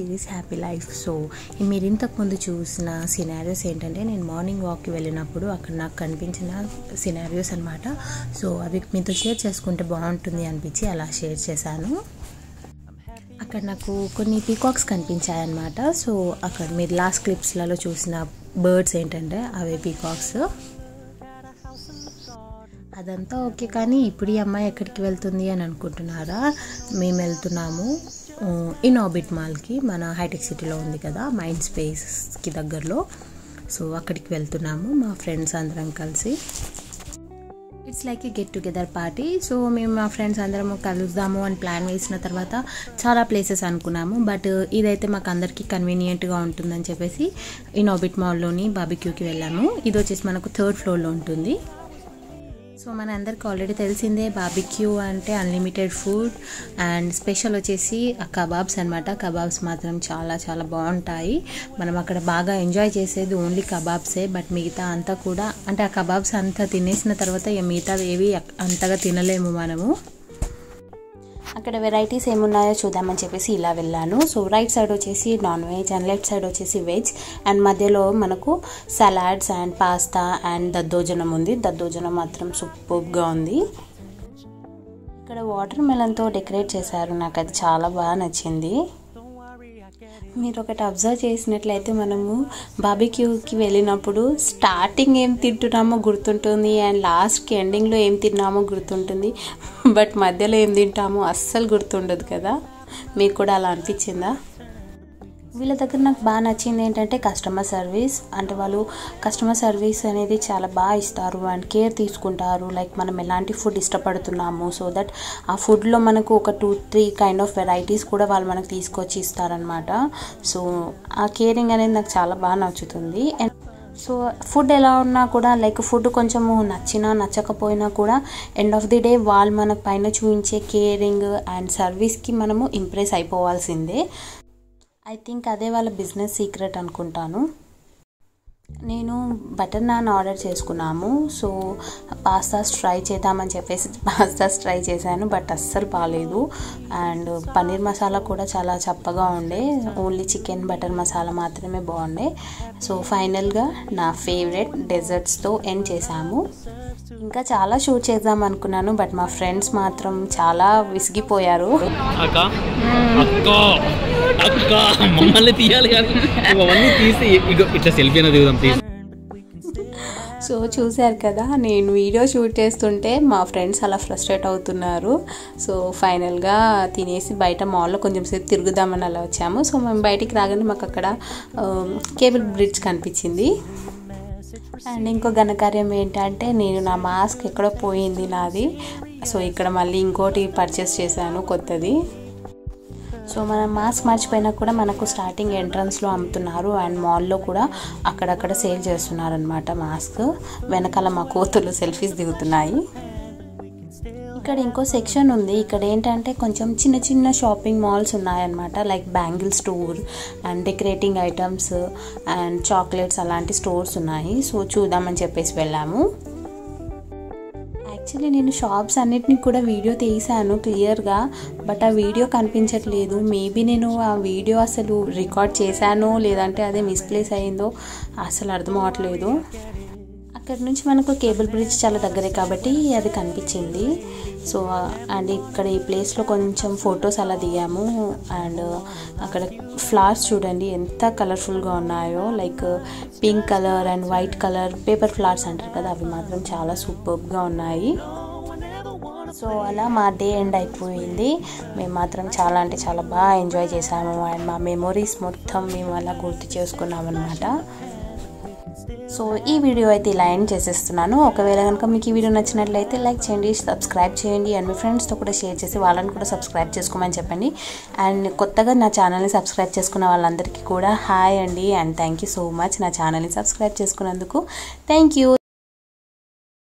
series happy life so మీరు ఇంతకుముందు చూసిన సినారియోస్ ఏంటంటే నేను మార్నింగ్ వాక్కి వెళ్ళినప్పుడు అక్కడ నాకు కనిపించిన సినారియోస్ అనమాట సో అవి మీతో షేర్ చేసుకుంటే బాగుంటుంది అనిపించి అలా షేర్ చేశాను అక్కడ నాకు కొన్ని పీకాక్స్ కనిపించాయి అన్నమాట సో అక్కడ మీరు లాస్ట్ క్లిప్స్లలో చూసిన బర్డ్స్ ఏంటంటే అవే పీకాక్స్ అదంతా ఓకే కానీ ఇప్పుడు ఈ అమ్మాయి ఎక్కడికి వెళ్తుంది అని అనుకుంటున్నారా మేము వెళ్తున్నాము ఇన్ ఆర్బిట్ మాల్కి మన హైటెక్ సిటీలో ఉంది కదా మైండ్ స్పేస్కి దగ్గరలో సో అక్కడికి వెళ్తున్నాము మా ఫ్రెండ్స్ అందరం కలిసి it's like a get together party so మేము మా ఫ్రెండ్స్ అందరం కలుద్దాము అని ప్లాన్ వేసిన తర్వాత చాలా ప్లేసెస్ అనుకున్నాము బట్ ఇదైతే మాకు అందరికీ కన్వీనియంట్గా ఉంటుందని చెప్పేసి ఇన్ ఆర్బిట్ మాల్లోని బాబిక్యూకి వెళ్ళాము ఇది వచ్చేసి మనకు థర్డ్ ఫ్లోర్లో ఉంటుంది సో మన అందరికి ఆల్రెడీ తెలిసిందే బాబిక్యూ అంటే అన్లిమిటెడ్ ఫుడ్ అండ్ స్పెషల్ వచ్చేసి కబాబ్స్ అనమాట కబాబ్స్ మాత్రం చాలా చాలా బాగుంటాయి మనం అక్కడ బాగా ఎంజాయ్ చేసేది ఓన్లీ కబాబ్సే బట్ మిగతా అంతా కూడా అంటే ఆ కబాబ్స్ అంతా తినేసిన తర్వాత ఇక మిగతా ఏవి అంతగా తినలేము మనము అక్కడ వెరైటీస్ ఏమున్నాయో చూద్దామని చెప్పేసి ఇలా వెళ్ళాను సో రైట్ సైడ్ వచ్చేసి non veg and left side వచ్చేసి వెజ్ అండ్ మధ్యలో మనకు సలాడ్స్ అండ్ పాస్తా అండ్ దద్దోజనం ఉంది దద్దోజనం మాత్రం సూపర్గా ఉంది ఇక్కడ వాటర్ మెలన్తో డెకరేట్ చేశారు నాకు అది చాలా బాగా నచ్చింది మీరు ఒకటి అబ్జర్వ్ చేసినట్లయితే మనము బాబిక్యూకి వెళ్ళినప్పుడు స్టార్టింగ్ ఏం తింటున్నామో గుర్తుంటుంది అండ్ లాస్ట్కి ఎండింగ్లో ఏం తిన్నామో గుర్తుంటుంది బట్ మధ్యలో ఏం తింటామో అస్సలు గుర్తుండదు కదా మీకు కూడా అలా అనిపించిందా వీళ్ళ దగ్గర నాకు బాగా నచ్చింది ఏంటంటే కస్టమర్ సర్వీస్ అంటే వాళ్ళు కస్టమర్ సర్వీస్ అనేది చాలా బాగా ఇస్తారు అండ్ కేర్ తీసుకుంటారు లైక్ మనం ఎలాంటి ఫుడ్ ఇష్టపడుతున్నాము సో దట్ ఆ ఫుడ్లో మనకు ఒక two three kind of varieties కూడా వాళ్ళు మనకు తీసుకొచ్చి ఇస్తారనమాట సో ఆ కేరింగ్ అనేది నాకు చాలా బాగా నచ్చుతుంది అండ్ సో ఫుడ్ ఎలా ఉన్నా కూడా లైక్ ఫుడ్ కొంచెము నచ్చినా నచ్చకపోయినా కూడా ఎండ్ ఆఫ్ ది డే వాళ్ళు మనకు పైన చూపించే కేరింగ్ అండ్ సర్వీస్కి మనము ఇంప్రెస్ అయిపోవాల్సిందే ఐ థింక్ అదే వాళ్ళ బిజినెస్ సీక్రెట్ అనుకుంటాను నేను బటర్ నాన్ ఆర్డర్ చేసుకున్నాము సో పాస్తాస్ ట్రై చేద్దామని చెప్పేసి పాస్తాస్ ట్రై చేశాను బట్ అస్సలు బాగాలేదు అండ్ పన్నీర్ మసాలా కూడా చాలా చప్పగా ఉండే ఓన్లీ చికెన్ బటర్ మసాలా మాత్రమే బాగుండే సో ఫైనల్గా నా ఫేవరెట్ డెజర్ట్స్తో ఎండ్ చేశాము ఇంకా చాలా షూట్ చేద్దాం అనుకున్నాను బట్ మా ఫ్రెండ్స్ మాత్రం చాలా విసిగిపోయారు అక్క అక్క అక్క మమ్మల్ని తీయాలి కానీ అవన్నీ తీసి ఇగో ఇట్లా సెల్ఫీ అనేది దిగుదాం ప్లీజ్ సో చూశారు కదా నేను వీడియో షూట్ చేస్తుంటే మా ఫ్రెండ్స్ అలా ఫ్రస్ట్రేట్ అవుతున్నారు సో ఫైనల్గా తినేసి బయట మాల్లో కొంచెం సేపు తిరుగుదామని అలా వచ్చాము సో మేము బయటికి రాగానే మాకు అక్కడ కేబుల్ బ్రిడ్జ్ కనిపించింది అండ్ ఇంకో ఘనకార్యం ఏంటంటే నేను నా మాస్క్ ఎక్కడో పోయింది నాది సో ఇక్కడ మళ్ళీ ఇంకోటి పర్చేస్ చేశాను కొత్తది సో మనం మాస్క్ మర్చిపోయినా కూడా మనకు స్టార్టింగ్ ఎంట్రన్స్లో అమ్ముతున్నారు అండ్ మాల్లో కూడా అక్కడక్కడ సేల్ చేస్తున్నారు అనమాట మాస్క్ వెనకాల మా కోతులు సెల్ఫీస్ దిగుతున్నాయి ఇక్కడ ఇంకో సెక్షన్ ఉంది ఇక్కడ ఏంటంటే కొంచెం చిన్న చిన్న షాపింగ్ మాల్స్ ఉన్నాయన్నమాట like bangle store and decorating items and chocolates అలాంటి స్టోర్స్ ఉన్నాయి సో చూద్దామని చెప్పేసి వెళ్ళాము యాక్చువల్లీ నేను షాప్స్ అన్నిటిని కూడా వీడియో తీసాను క్లియర్గా బట్ ఆ వీడియో కనిపించట్లేదు మేబీ నేను ఆ వీడియో అసలు రికార్డ్ చేశానో లేదంటే అదే మిస్ప్లేస్ అయిందో అసలు అర్థం అవ్వట్లేదు అక్కడ నుంచి మనకు కేబుల్ బ్రిడ్జ్ చాలా దగ్గరే కాబట్టి అది కనిపించింది సో అండ్ ఇక్కడ ఈ ప్లేస్లో కొంచెం ఫొటోస్ అలా దిగాము అండ్ అక్కడ ఫ్లవర్స్ చూడండి ఎంత కలర్ఫుల్గా ఉన్నాయో like pink colour and white colour paper flowers అంటారు కదా అవి మాత్రం చాలా సూపర్గా ఉన్నాయి సో అలా మా డే ఎండ్ అయిపోయింది మేము మాత్రం చాలా అంటే చాలా బాగా ఎంజాయ్ చేసాము అండ్ మా మెమొరీస్ మొత్తం మేము అలా గుర్తు చేసుకున్నాం అనమాట సో ఈ వీడియో అయితే ఇలా ఎండ్ చేసేస్తున్నాను ఒకవేళ కనుక మీకు ఈ వీడియో నచ్చినట్లయితే లైక్ చేయండి సబ్స్క్రైబ్ చేయండి అండ్ మీ ఫ్రెండ్స్తో కూడా షేర్ చేసి వాళ్ళని కూడా సబ్స్క్రైబ్ చేసుకోమని చెప్పండి అండ్ కొత్తగా నా ఛానల్ని సబ్స్క్రైబ్ చేసుకున్న వాళ్ళందరికీ కూడా హాయ్ అండి and thank you so much నా ఛానల్ని సబ్స్క్రైబ్ చేసుకున్నందుకు థ్యాంక్ యూ